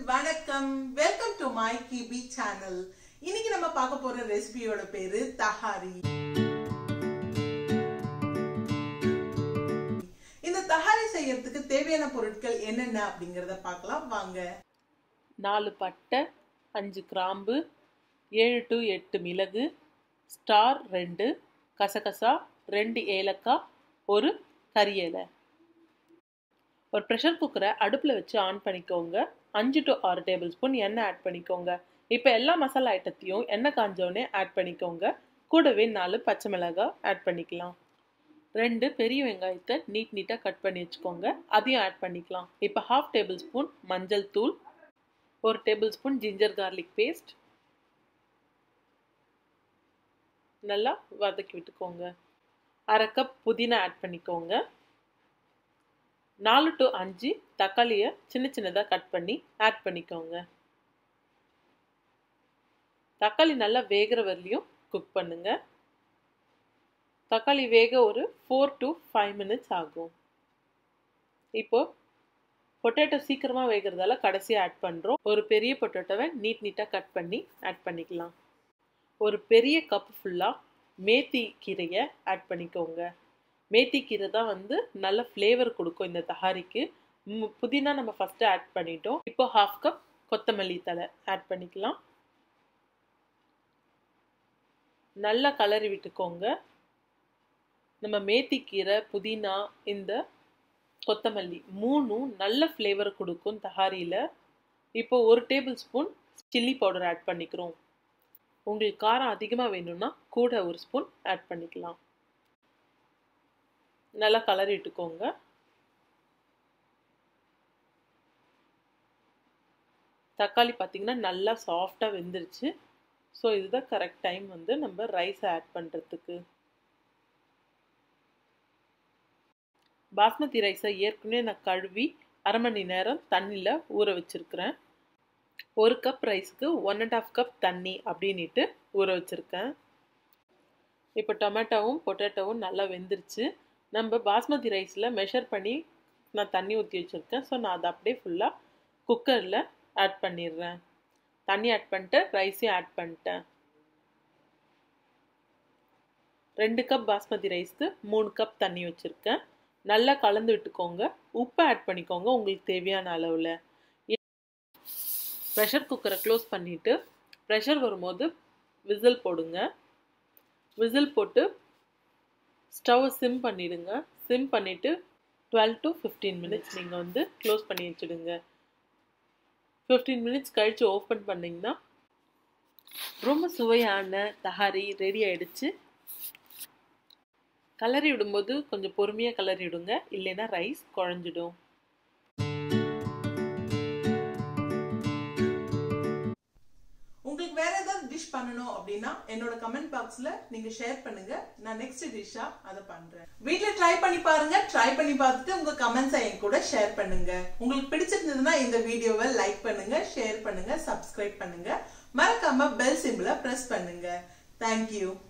வணக்கம் welcome to my கிபி channel இன்னைக்கு நம்ம பார்க்க போற ரெசிபியோட பேரு தஹாரி இந்த தஹாரி செய்யறதுக்கு தேவையான பொருட்கள் என்னென்ன அப்படிங்கறத பார்க்கலாம் வாங்க நாலு பட்டை அஞ்சு கிராம்பு ஏழு டு எட்டு மிளகு ஸ்டார் ரெண்டு கசகசா ரெண்டு ஏலக்காய் ஒரு கறி இலை ஒரு ப்ரெஷர் குக்கரை அடுப்பில் வச்சு ஆன் பண்ணிக்கோங்க அஞ்சு டு ஆறு டேபிள் ஸ்பூன் எண்ணெய் ஆட் பண்ணிக்கோங்க இப்போ எல்லா மசாலா ஐட்டத்தையும் எண்ணெய் காஞ்சோடனே ஆட் பண்ணிக்கோங்க கூடவே நாலு பச்சை மிளகாய் ஆட் பண்ணிக்கலாம் ரெண்டு பெரிய வெங்காயத்தை நீட் நீட்டாக கட் பண்ணி வச்சுக்கோங்க அதையும் ஆட் பண்ணிக்கலாம் இப்போ ஹாஃப் டேபிள் ஸ்பூன் மஞ்சள் தூள் ஒரு tablespoon ginger garlic paste நல்லா வதக்கி விட்டுக்கோங்க அரை கப் புதினா ஆட் பண்ணிக்கோங்க நாலு டு அஞ்சு தக்காளியை சின்ன சின்னதாக கட் பண்ணி ஆட் பண்ணிக்கோங்க தக்காளி நல்லா வேகிற வரலையும் குக் பண்ணுங்க தக்காளி வேக ஒரு ஃபோர் டு ஃபைவ் மினிட்ஸ் ஆகும் இப்போ பொட்டேட்டோ சீக்கிரமாக வேகிறதால கடைசியாக ஆட் பண்ணுறோம் ஒரு பெரிய பொட்டேட்டோவை நீட் நீட்டாக கட் பண்ணி ஆட் பண்ணிக்கலாம் ஒரு பெரிய கப் ஃபுல்லாக மேத்தி கீரையை ஆட் பண்ணிக்கோங்க மேத்தி கீரை தான் வந்து நல்ல ஃப்ளேவர் கொடுக்கும் இந்த தஹாரிக்கு புதினா நம்ம ஃபஸ்ட்டு ஆட் பண்ணிட்டோம் இப்போ ஹாஃப் கப் கொத்தமல்லி தலை ஆட் பண்ணிக்கலாம் நல்லா கலரி விட்டுக்கோங்க நம்ம மேத்தி கீரை புதினா இந்த கொத்தமல்லி மூணும் நல்ல ஃப்ளேவர் கொடுக்கும் தஹாரியில் இப்போ ஒரு tablespoon chilli powder add பண்ணிக்கிறோம் உங்களுக்கு காரம் அதிகமாக வேணும்னா கூட ஒரு ஸ்பூன் ஆட் பண்ணிக்கலாம் நல்லா கலரிட்டுக்கோங்க தக்காளி பார்த்திங்கன்னா நல்லா சாஃப்டாக வெந்துருச்சு ஸோ இதுதான் கரெக்ட் டைம் வந்து நம்ம ரைஸை ஆட் பண்ணுறதுக்கு பாஸ்மதி ரைஸை ஏற்கனவே நான் கழுவி அரை மணி நேரம் தண்ணியில் ஊற வச்சுருக்கிறேன் ஒரு கப் ரைஸுக்கு ஒன் அண்ட் ஆஃப் கப் தண்ணி அப்படின்ட்டு ஊற வச்சுருக்கேன் இப்போ டொமேட்டோவும் பொட்டேட்டோவும் நல்லா வெந்துருச்சு நம்ம பாஸ்மதி ரைஸில் மெஷர் பண்ணி நான் தண்ணி ஊற்றி வச்சுருக்கேன் ஸோ நான் அதை அப்படியே ஃபுல்லாக குக்கரில் ஆட் பண்ணிடுறேன் தண்ணி ஆட் பண்ணிட்டு ரைஸையும் ஆட் பண்ணிட்டேன் ரெண்டு கப் பாஸ்மதி ரைஸ்க்கு மூணு கப் தண்ணி வச்சுருக்கேன் நல்லா கலந்து விட்டுக்கோங்க உப்பு ஆட் பண்ணிக்கோங்க உங்களுக்கு தேவையான அளவில் ப்ரெஷர் குக்கரை க்ளோஸ் பண்ணிவிட்டு ப்ரெஷர் வரும்போது விசில் போடுங்க விசில் போட்டு ஸ்டவ்வை சிம் பண்ணிவிடுங்க சிம் பண்ணிவிட்டு டுவெல் டு ஃபிஃப்டீன் மினிட்ஸ் நீங்கள் வந்து க்ளோஸ் பண்ணி வச்சுடுங்க ஃபிஃப்டீன் மினிட்ஸ் கழித்து ஓப்பன் பண்ணிங்கன்னா ரொம்ப சுவையான தஹாரி ரெடி ஆகிடுச்சு கலரி விடும்போது கொஞ்சம் பொறுமையாக கலரி விடுங்க இல்லைன்னா ரைஸ் குழஞ்சிடும் உங்களுக்கு வேற ஏதாவது டிஷ் பண்ணணும் அப்படின்னா என்னோட கமெண்ட் பாக்ஸ்ல நீங்க ஷேர் பண்ணுங்க நான் நெக்ஸ்ட் டிஷ்ஷா அதை பண்றேன் வீட்ல ட்ரை பண்ணி பாருங்க ட்ரை பண்ணி பார்த்துட்டு உங்க கமெண்ட்ஸை என் கூட ஷேர் பண்ணுங்க உங்களுக்கு பிடிச்சிருந்ததுன்னா இந்த வீடியோவை லைக் பண்ணுங்க ஷேர் பண்ணுங்க சப்ஸ்கிரைப் பண்ணுங்க மறக்காம பெல் சிம்பிளை பிரஸ் பண்ணுங்க தேங்க்யூ